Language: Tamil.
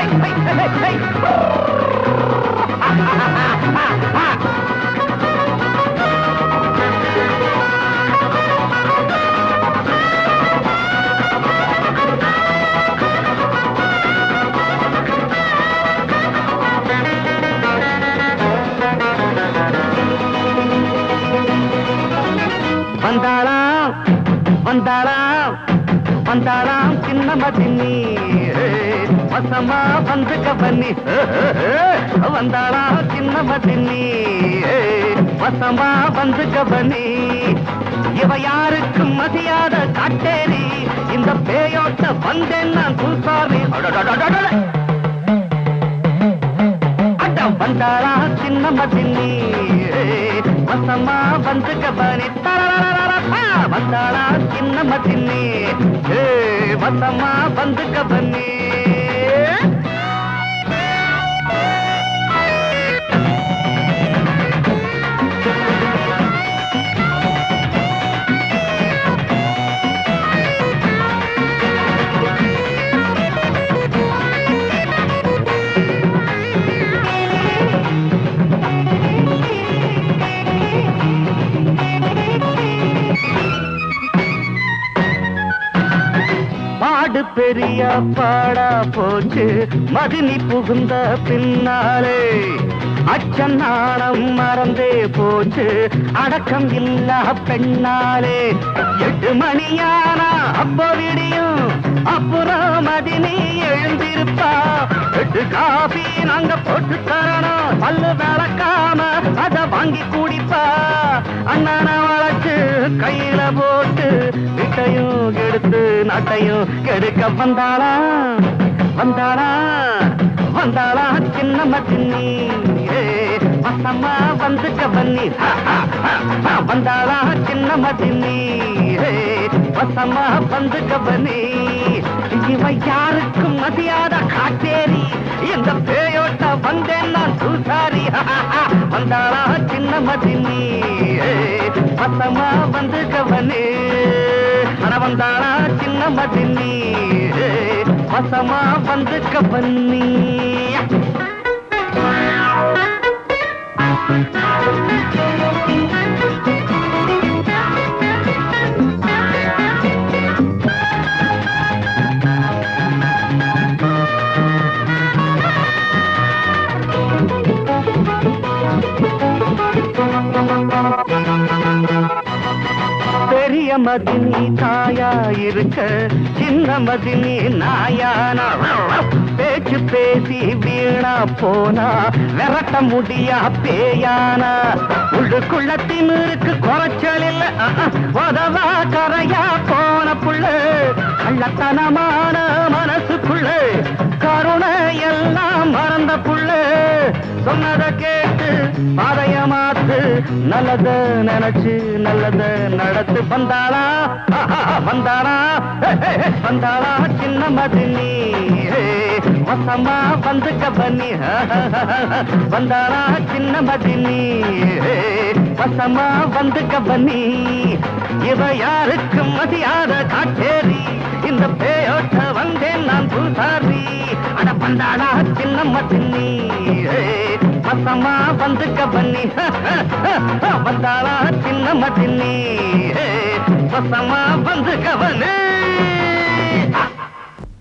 வந்தாளாம் வந்தாளாம் வந்தாளாம் சின்ன மதினி வசமா வந்து கபனி வந்தாளாம் சின்ன மதினி வசமா வந்து கபனி இவ யாருக்கும் மதியாத காட்டேரி இந்த பேயோட்ட வந்தேன் நான் புல்சாரி அடம் வந்தாளா சின்ன மதினி வசமா வந்து கபனி தரரரரரா. வந்தாளா சின்ன மதினி ஏ, வசமா வந்து கபனி பாடு பெரிய பாடா போச்சு மதினி புகுந்த பின்னாலே அச்சன் நாணம் மறந்தே போச்சு அடக்கம் இல்லா பெண்ணாலே எட்டு மணியானா அப்போ விடியும் அப்புறம் மதினி எழுந்திருப்பா எட்டு காபி நாங்க போட்டு தரணும் பல்லு விளக்காம அத வாங்கி குடிப்பா அண்ணன வளர்த்து கையில போட்டு வீட்டையும் எடுத்து நாட்டையும் கெடுக்க வந்தாளா வந்தாளா வந்தாளா சின்ன மச்சினி வசமா வந்து கபன்னி வந்தாளா சின்ன மச்சினி வசமா வந்து கபனி இவ யாருக்கும் மதியாத காட்டேரி இந்த பேயோட்ட வந்தேன் நான் பூசாரி வந்தாளா சின்ன மதினி வசமா வந்து கவனே அட வந்தாளா சின்ன மதினி வசமா வந்து கவனி பெரிய மதினி தாயா இருக்க சின்ன மதினி நாயானா பேச்சு பேசி வீணா போனா விரட்ட முடியா பேயானா உள்ளுக்குள்ள திமிருக்கு குறைச்சல் இல்ல உதவா கரையா போன புள்ள கள்ளத்தனமான மனசுக்குள்ள கருணை எல்லாம் மறந்த புள்ள சொன்னத கேட்டு பாதைய மாத்து நல்லத நினைச்சு நல்லத நடத்து வந்தாளா ஆஹா, வந்தாளா ஹே, ஹே, ஹே, வந்தாளா சின்ன மதினி ஹே, வசமா வந்து கபனி வந்தாளா சின்ன மதினி ஹே, வசமா வந்து கபனி இவ யாருக்கும் மதியாத காட்டேரி இந்த பேயோட்ட வந்தேன் நான் பூசாரி அட வந்தாளா சின்ன மதினி ஹே, வசமா வந்து கபனி வந்தாளா சின்ன மதினி ஹே, வசமா வந்து கவனே